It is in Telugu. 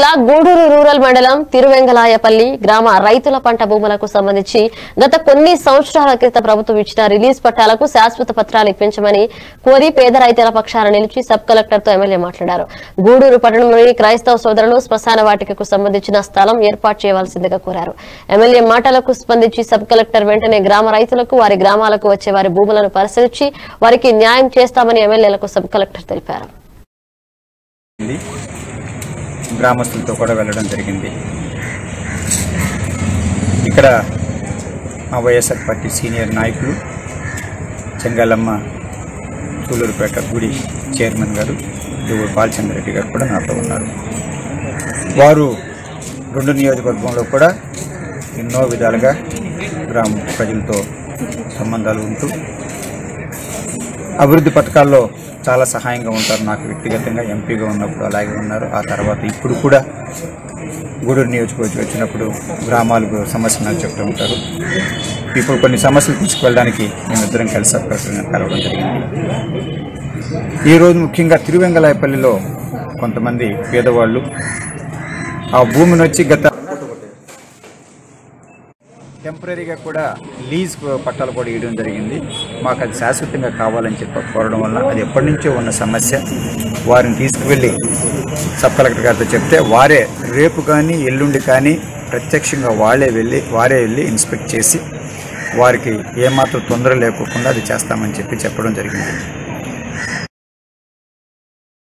జిల్లా గూడూరు రూరల్ మండలం తిరువెంగలాయపల్లి గ్రామ రైతుల పంట భూములకు సంబంధించి గత కొన్ని సంవత్సరాల క్రితం ప్రభుత్వం ఇచ్చిన రిలీజ్ పట్టాలకు శాశ్వత పత్రాలు ఇప్పించమని కోరి పేద రైతుల పక్షాన నిలిచి సబ్ కలెక్టర్ తో ఎమ్మెల్యే మాట్లాడారు గూడూరు పట్టణంలోని క్రైస్తవ సోదరులు శ్మశాన వాటికకు సంబంధించిన స్థలం ఏర్పాటు చేయవలసిందిగా కోరారు ఎమ్మెల్యే మాటలకు స్పందించి సబ్ కలెక్టర్ వెంటనే గ్రామ రైతులకు వారి గ్రామాలకు వచ్చే వారి భూములను పరిశీలించి వారికి న్యాయం చేస్తామని ఎమ్మెల్యేలకు సబ్ కలెక్టర్ తెలిపారు ఉంది. గ్రామస్తులతో కూడా వెళ్ళడం జరిగింది ఇక్కడ మా వైఎస్ఆర్ పార్టీ సీనియర్ నాయకులు చెంగాలమ్మ తూలూరుపేట గుడి చైర్మన్ గారు దువ్వూరు బాలచంద్రరెడ్డి గారు కూడా నాతో ఉన్నారు వారు రెండు నియోజకవర్గంలో కూడా ఎన్నో విధాలుగా గ్రామ ప్రజలతో సంబంధాలు ఉంటూ అభివృద్ధి పథకాల్లో చాలా సహాయంగా ఉంటారు నాకు వ్యక్తిగతంగా ఎంపీగా ఉన్నప్పుడు అలాగే ఉన్నారు ఆ తర్వాత ఇప్పుడు కూడా గూడూరు నియోజకవర్గం వచ్చినప్పుడు గ్రామాలకు సమస్యలు నాకు చెప్తూ ఉంటారు ఇప్పుడు కొన్ని సమస్యలు తీసుకువెళ్ళడానికి మేమిద్దరం కలిసి సభ్యులను కలవడం జరిగింది ఈరోజు ముఖ్యంగా తిరువెంగళాయపల్లిలో కొంతమంది పేదవాళ్ళు ఆ భూమిని వచ్చి గత టెంపరీగా కూడా లీజ్ పట్టాలు కూడా ఇవ్వడం జరిగింది మాకు అది శాశ్వతంగా కావాలని చెప్పి కోరడం వల్ల అది ఎప్పటి నుంచో ఉన్న సమస్య వారిని తీసుకువెళ్ళి సబ్ కలెక్టర్ గారితో చెప్తే వారే రేపు కానీ ఎల్లుండి కానీ ప్రత్యక్షంగా వాళ్ళే వెళ్ళి వారే వెళ్ళి ఇన్స్పెక్ట్ చేసి వారికి ఏమాత్రం తొందర లేకోకుండా అది చేస్తామని చెప్పి చెప్పడం జరిగింది